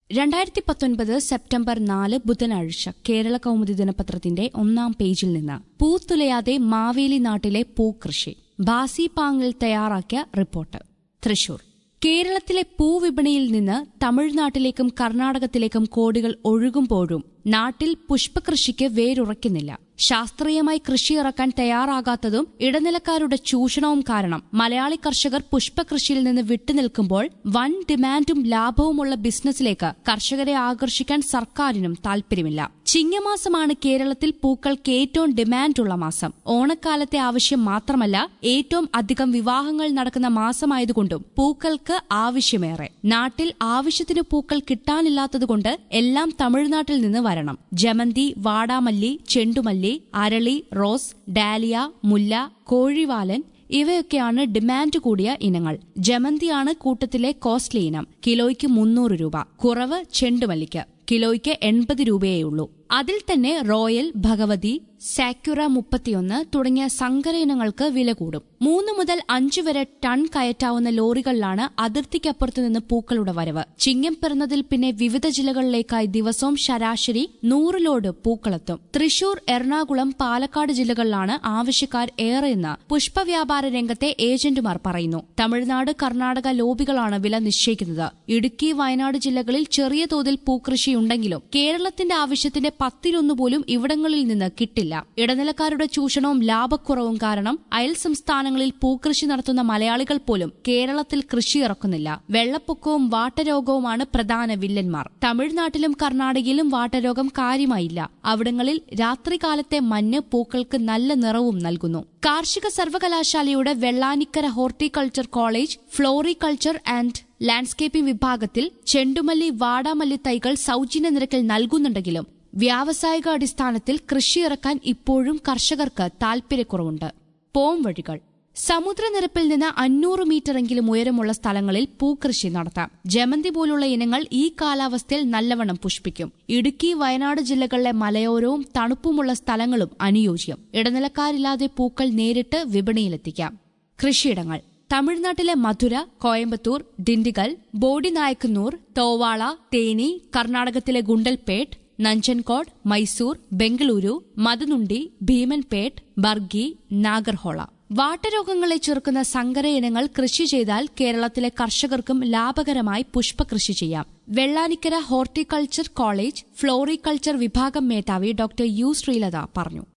രണ്ടായിരത്തി പത്തൊൻപത് സെപ്റ്റംബർ നാല് ബുധനാഴ്ച കേരള കൗമുദി ദിനപത്രത്തിന്റെ ഒന്നാം പേജിൽ നിന്ന് പൂത്തുലയാതെ മാവേലി നാട്ടിലെ പൂക്കൃഷി ബാസി പാങ്ങിൽ തയ്യാറാക്കിയ റിപ്പോർട്ട് തൃശൂർ കേരളത്തിലെ പൂവിപണിയിൽ നിന്ന് തമിഴ്നാട്ടിലേക്കും കർണാടകത്തിലേക്കും കോടികൾ ഒഴുകുമ്പോഴും നാട്ടിൽ പുഷ്പകൃഷിക്ക് വേരുറയ്ക്കുന്നില്ല ശാസ്ത്രീയമായി കൃഷി ഇറക്കാൻ തയ്യാറാകാത്തതും ഇടനിലക്കാരുടെ ചൂഷണവും കാരണം മലയാളി കർഷകർ പുഷ്പകൃഷിയിൽ നിന്ന് വിട്ടുനിൽക്കുമ്പോൾ വൻ ഡിമാൻഡും ലാഭവുമുള്ള ബിസിനസ്സിലേക്ക് കർഷകരെ ആകർഷിക്കാൻ സർക്കാരിനും താൽപര്യമില്ല ചിങ്ങമാസമാണ് കേരളത്തിൽ പൂക്കൾക്ക് ഏറ്റവും ഡിമാൻഡുള്ള മാസം ഓണക്കാലത്തെ ആവശ്യം മാത്രമല്ല ഏറ്റവും അധികം വിവാഹങ്ങൾ നടക്കുന്ന മാസമായതുകൊണ്ടും പൂക്കൾക്ക് ആവശ്യമേറെ നാട്ടിൽ ആവശ്യത്തിന് പൂക്കൾ കിട്ടാനില്ലാത്തതുകൊണ്ട് എല്ലാം തമിഴ്നാട്ടിൽ നിന്ന് വരണം ജമന്തി വാടാമല്ലി ചെണ്ടുമല്ലി അരളി റോസ് ഡാലിയ മുല്ല കോഴിവാലൻ ഇവയൊക്കെയാണ് ഡിമാൻഡ് കൂടിയ ഇനങ്ങൾ ജമന്തിയാണ് കൂട്ടത്തിലെ കോസ്റ്റ്ലി ഇനം കിലോയ്ക്ക് മുന്നൂറ് രൂപ കുറവ് ചെണ്ടുമല്ലിക്ക് കിലോയ്ക്ക് എൺപത് രൂപയേയുള്ളൂ അതിൽ തന്നെ റോയൽ ഭഗവതി സാക്യുറ മുപ്പത്തിയൊന്ന് തുടങ്ങിയ സങ്കര ഇനങ്ങൾക്ക് വില കൂടും മൂന്ന് മുതൽ അഞ്ച് വരെ ടൺ കയറ്റാവുന്ന ലോറികളിലാണ് അതിർത്തിക്കപ്പുറത്തു നിന്ന് പൂക്കളുടെ വരവ് ചിങ്ങം പിറന്നതിൽ പിന്നെ വിവിധ ജില്ലകളിലേക്കായി ദിവസവും ശരാശരി നൂറ് ലോഡ് പൂക്കളെത്തും തൃശൂർ എറണാകുളം പാലക്കാട് ജില്ലകളിലാണ് ആവശ്യക്കാർ ഏറെയെന്ന് പുഷ്പവ്യാപാര രംഗത്തെ ഏജന്റുമാർ പറയുന്നു തമിഴ്നാട് കർണാടക ലോബികളാണ് വില നിശ്ചയിക്കുന്നത് ഇടുക്കി വയനാട് ജില്ലകളിൽ ചെറിയ തോതിൽ പൂക്കൃഷിയുണ്ടെങ്കിലും കേരളത്തിന്റെ ആവശ്യത്തിന്റെ പത്തിലൊന്നു പോലും ഇവിടങ്ങളിൽ നിന്ന് കിട്ടില്ല ഇടനിലക്കാരുടെ ചൂഷണവും ലാഭക്കുറവും കാരണം അയൽ സംസ്ഥാനങ്ങളിൽ പൂക്കൃഷി നടത്തുന്ന മലയാളികൾ പോലും കേരളത്തിൽ കൃഷി ഇറക്കുന്നില്ല വെള്ളപ്പൊക്കവും വാട്ടരോഗവുമാണ് പ്രധാന വില്ലന്മാർ തമിഴ്നാട്ടിലും കർണാടകയിലും വാട്ടരോഗം കാര്യമായില്ല അവിടങ്ങളിൽ രാത്രികാലത്തെ മഞ്ഞ് പൂക്കൾക്ക് നല്ല നിറവും നൽകുന്നു കാർഷിക സർവകലാശാലയുടെ Vellanikkara horticulture college floriculture and landscaping വിഭാഗത്തിൽ ചെണ്ടുമല്ലി വാടാമല്ലി തൈകൾ സൌജന്യ നിരക്കിൽ നൽകുന്നുണ്ടെങ്കിലും വ്യാവസായിക അടിസ്ഥാനത്തിൽ കൃഷി ഇറക്കാൻ ഇപ്പോഴും കർഷകർക്ക് താൽപര്യക്കുറവുണ്ട് പോം വഴികൾ സമുദ്രനിരപ്പിൽ നിന്ന് അഞ്ഞൂറ് മീറ്ററെങ്കിലും ഉയരമുള്ള സ്ഥലങ്ങളിൽ പൂക്കൃഷി നടത്താം ജമന്തി പോലുള്ള ഇനങ്ങൾ ഈ കാലാവസ്ഥയിൽ നല്ലവണ്ണം പുഷ്പിക്കും ഇടുക്കി വയനാട് ജില്ലകളിലെ മലയോരവും തണുപ്പുമുള്ള സ്ഥലങ്ങളും അനുയോജ്യം ഇടനിലക്കാരില്ലാതെ പൂക്കൾ നേരിട്ട് വിപണിയിലെത്തിക്കാം കൃഷിയിടങ്ങൾ തമിഴ്നാട്ടിലെ മധുര കോയമ്പത്തൂർ ഡിണ്ടിഗൽ ബോഡിനായക്കന്നൂർ തോവാള തേനി കർണാടകത്തിലെ ഗുണ്ടൽപേട്ട് നഞ്ചൻകോട് മൈസൂർ ബംഗളൂരു മദനുണ്ടി ഭീമൻപേട്ട് ബർഗി നാഗർഹോള വാട്ടരോഗങ്ങളെ ചെറുക്കുന്ന സങ്കര ഇനങ്ങൾ കൃഷി ചെയ്താൽ കേരളത്തിലെ കർഷകർക്കും ലാഭകരമായി പുഷ്പകൃഷി ചെയ്യാം വെള്ളാനിക്കര ഹോർട്ടിക്കൾച്ചർ കോളേജ് ഫ്ലോറികൾച്ചർ വിഭാഗം മേധാവി ഡോക്ടർ യു ശ്രീലത പറഞ്ഞു